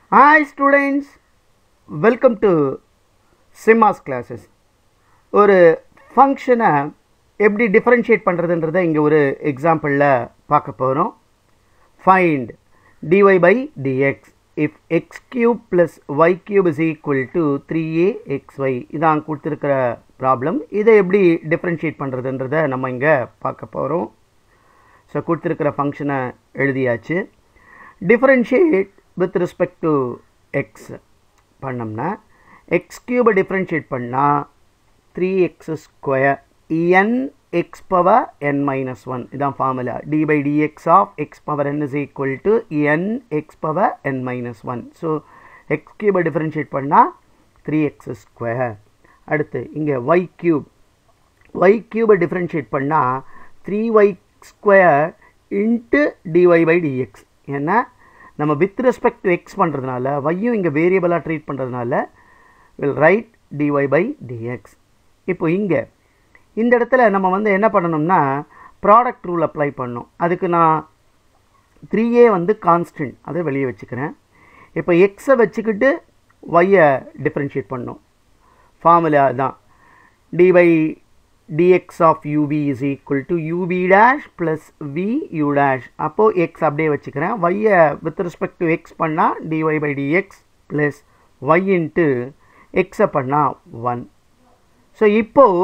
Hi students, welcome to சிம்மாஸ் classes. ஒரு ஃபங்க்ஷனை எப்படி டிஃபரன்ஷியேட் பண்ணுறதுன்றதை இங்கே ஒரு எக்ஸாம்பிளில் பார்க்க போகிறோம் find dy by dx if x cube plus y cube is equal to 3a xy இதான் கொடுத்துருக்கிற ப்ராப்ளம் இதை எப்படி டிஃபரன்ஷியேட் பண்ணுறதுன்றதை நம்ம இங்கே பார்க்க போகிறோம் ஸோ கொடுத்துருக்கிற ஃபங்க்ஷனை எழுதியாச்சு differentiate with respect to x பண்ணோம்னா எக்ஸ் கியூபை டிஃப்ரென்ஷியேட் பண்ணால் three x square n x power n minus one இதான் formula d by dx of x power n is equal to n x power n minus one so x கியூபை differentiate பண்ணால் three x square அடுத்து இங்கே y cube y கியூபை differentiate பண்ணால் three y square into dy by dx ஏன்னா நம்ம with respect to X பண்ணுறதுனால ஒய்யும் இங்கே வேரியபிளாக ட்ரீட் பண்ணுறதுனால will write dy by dx இப்போ இங்கே இந்த இடத்துல நம்ம வந்து என்ன பண்ணணும்னா ப்ராடக்ட் ரூல் அப்ளை பண்ணணும் அதுக்கு நான் த்ரீ ஏ வந்து கான்ஸ்டன்ட் அதை வெளியே வச்சுக்கிறேன் இப்போ எக்ஸை வச்சுக்கிட்டு ஒய்யை டிஃப்ரென்ஷியேட் பண்ணணும் ஃபார்முலா தான் d by dx of ub is equal to ub dash plus v u dash அப்போது x அப்படியே வச்சுக்கிறேன் y with respect to x பண்ணால் dy by dx plus y into x பண்ணால் 1 ஸோ இப்போது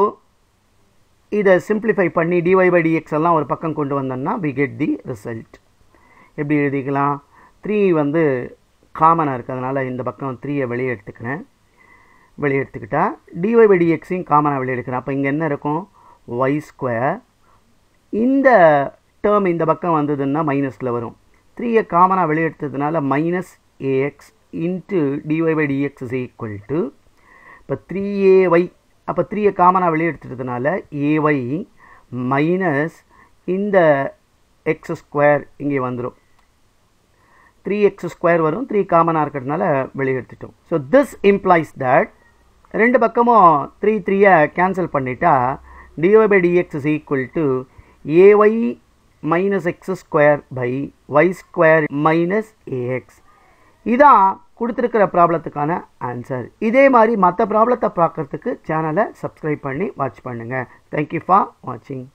இதை சிம்பிளிஃபை பண்ணி dy by dx எல்லாம் ஒரு பக்கம் கொண்டு வந்தோம்னா we get the result எப்படி எழுதிக்கலாம் த்ரீ வந்து காமனாக இருக்குது அதனால் இந்த பக்கம் த்ரீயை வெளியே எடுத்துக்கிறேன் வெளியே எடுத்துக்கிட்டா டிஒய் பை டிஎக்ஸையும் காமனாக வெளியே எடுக்கிறேன் அப்போ இங்கே என்ன இருக்கும் ஒய் ஸ்கொயர் இந்த டேர்ம் இந்த பக்கம் வந்ததுன்னா மைனஸில் வரும் த்ரீயை காமனாக வெளியே எடுத்ததுனால minus ax into dy by dx is equal to இப்போ த்ரீ ஏஒய் அப்போ த்ரீயை காமனாக வெளியே எடுத்துட்டதுனால ஏஒய் மைனஸ் இந்த எக்ஸ் ஸ்கொயர் இங்கே வந்துடும் த்ரீ எக்ஸ் ஸ்கொயர் வரும் த்ரீ காமனாக இருக்கிறதுனால வெளியே எடுத்துட்டோம் ஸோ திஸ் இம்ப்ளாய்ஸ் தட் ரெண்டு பக்கமும் த்ரீ த்ரீயை கேன்சல் பண்ணிட்டா dy by dx is equal to ay minus x square by y square minus ax இதான் கொடுத்துருக்கிற ப்ராப்ளத்துக்கான ஆன்சர் இதே மாதிரி மற்ற ப்ராப்ளத்தை பார்க்குறதுக்கு சேனலை சப்ஸ்கிரைப் பண்ணி வாட்ச் பண்ணுங்கள் தேங்க்யூ ஃபார் வாட்சிங்